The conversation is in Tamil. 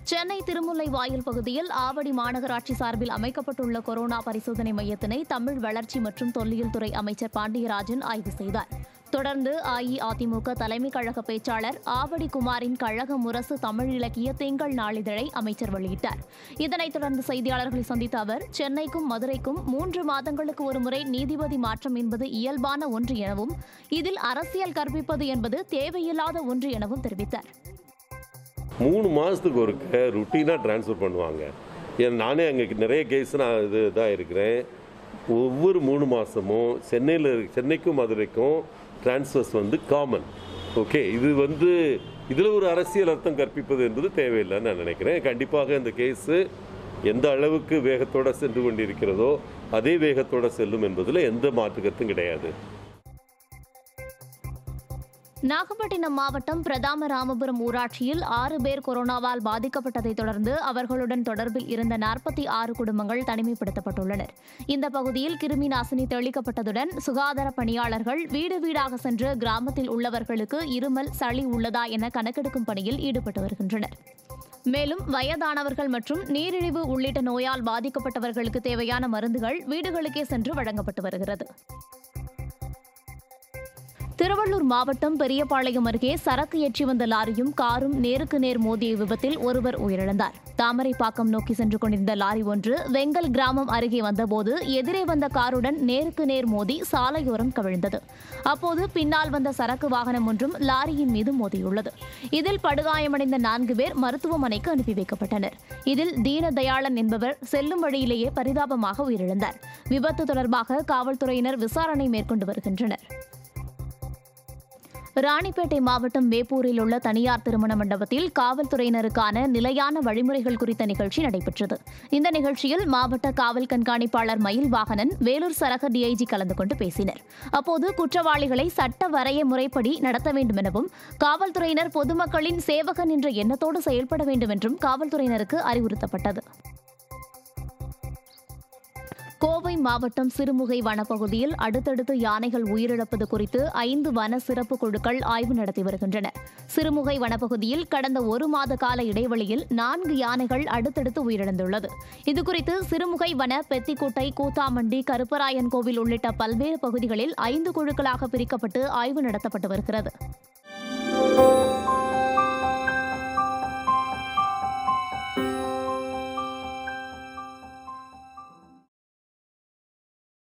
சென்னை திருமுல்லை வாயில் பகுதியில் ஆவடி மாநகராட்சி சார்பில் அமைக்கப்பட்டுள்ள கொரோனா பரிசோதனை மையத்தினை தமிழ் வளர்ச்சி மற்றும் தொல்லியல் துறை அமைச்சர் பாண்டியராஜன் ஆய்வு செய்தார் தொடர்ந்து அஇஅதிமுக தலைமை கழக பேச்சாளர் ஆவடி குமாரின் கழக முரசு தமிழ் இலக்கிய திங்கள் நாளிதழை அமைச்சர் வெளியிட்டார் இதனைத் தொடர்ந்து செய்தியாளர்களை சந்தித்த அவர் சென்னைக்கும் மதுரைக்கும் மூன்று மாதங்களுக்கு ஒருமுறை நீதிபதி மாற்றம் என்பது இயல்பான ஒன்று எனவும் இதில் அரசியல் கற்பிப்பது என்பது தேவையில்லாத ஒன்று எனவும் தெரிவித்தார் மூணு மாதத்துக்கு ஒருக்க ருட்டீனாக ட்ரான்ஸ்ஃபர் பண்ணுவாங்க ஏன் நானே அங்கே நிறைய கேஸ் நான் இது தான் இருக்கிறேன் ஒவ்வொரு மூணு மாதமும் சென்னையில் சென்னைக்கும் மதுரைக்கும் ட்ரான்ஸ்ஃபர்ஸ் வந்து காமன் ஓகே இது வந்து இதில் ஒரு அரசியல் அர்த்தம் கற்பிப்பது என்பது தேவையில்லைன்னு நான் நினைக்கிறேன் கண்டிப்பாக இந்த கேஸு எந்த அளவுக்கு வேகத்தோடு சென்று கொண்டிருக்கிறதோ அதே வேகத்தோடு செல்லும் என்பதில் எந்த மாற்று கருத்தும் கிடையாது நாகப்பட்டினம் மாவட்டம் பிரதாம ராமபுரம் ஊராட்சியில் ஆறு பேர் கொரோனாவால் பாதிக்கப்பட்டதைத் தொடர்ந்து அவர்களுடன் தொடர்பில் இருந்த நாற்பத்தி ஆறு குடும்பங்கள் தனிமைப்படுத்தப்பட்டுள்ளனர் இந்த பகுதியில் கிருமி நாசினி தெளிக்கப்பட்டதுடன் சுகாதார பணியாளர்கள் வீடு வீடாக சென்று கிராமத்தில் உள்ளவர்களுக்கு இருமல் சளி உள்ளதா என கணக்கெடுக்கும் பணியில் ஈடுபட்டு வருகின்றனர் மேலும் வயதானவர்கள் மற்றும் நீரிழிவு உள்ளிட்ட நோயால் பாதிக்கப்பட்டவர்களுக்கு தேவையான மருந்துகள் வீடுகளுக்கே சென்று வழங்கப்பட்டு வருகிறது திருவள்ளூர் மாவட்டம் பெரியபாளையம் அருகே சரக்கு ஏற்றி வந்த லாரியும் காரும் நேருக்கு நேர் மோதிய விபத்தில் ஒருவர் உயிரிழந்தார் தாமரைப்பாக்கம் நோக்கி சென்று கொண்டிருந்த லாரி ஒன்று வெங்கல் கிராமம் அருகே வந்தபோது எதிரே வந்த காருடன் நேருக்கு நேர் மோதி சாலையோரம் கவிழ்ந்தது அப்போது பின்னால் வந்த சரக்கு வாகனம் ஒன்றும் லாரியின் மீது மோதியுள்ளது இதில் படுகாயமடைந்த நான்கு பேர் மருத்துவமனைக்கு அனுப்பி வைக்கப்பட்டனர் இதில் தீனதயாளன் என்பவர் செல்லும் வழியிலேயே பரிதாபமாக உயிரிழந்தார் விபத்து தொடர்பாக காவல்துறையினர் விசாரணை மேற்கொண்டு வருகின்றனர் ராணிப்பேட்டை மாவட்டம் வேப்பூரில் உள்ள தனியார் திருமண மண்டபத்தில் காவல்துறையினருக்கான நிலையான வழிமுறைகள் குறித்த நிகழ்ச்சி நடைபெற்றது இந்த நிகழ்ச்சியில் மாவட்ட காவல் கண்காணிப்பாளர் மயில் வாகனன் வேலூர் சரக டிஐஜி கலந்து கொண்டு பேசினர் அப்போது குற்றவாளிகளை சட்ட வரைய முறைப்படி நடத்த வேண்டும் எனவும் காவல்துறையினர் பொதுமக்களின் சேவகன் என்ற எண்ணத்தோடு செயல்பட வேண்டும் என்றும் காவல்துறையினருக்கு அறிவுறுத்தப்பட்டது கோவை மாவட்டம் சிறுமுகை வனப்பகுதியில் அடுத்தடுத்து யானைகள் உயிரிழப்பது குறித்து ஐந்து வன சிறப்பு குழுக்கள் ஆய்வு நடத்தி வருகின்றன சிறுமுகை வனப்பகுதியில் கடந்த ஒரு மாத கால இடைவெளியில் நான்கு யானைகள் அடுத்தடுத்து உயிரிழந்துள்ளது இதுகுறித்து சிறுமுகை வன பெத்திக்குட்டை கூத்தாமண்டி கருப்பராயன் கோவில் உள்ளிட்ட பல்வேறு பகுதிகளில் ஐந்து குழுக்களாக பிரிக்கப்பட்டு ஆய்வு நடத்தப்பட்டு வருகிறது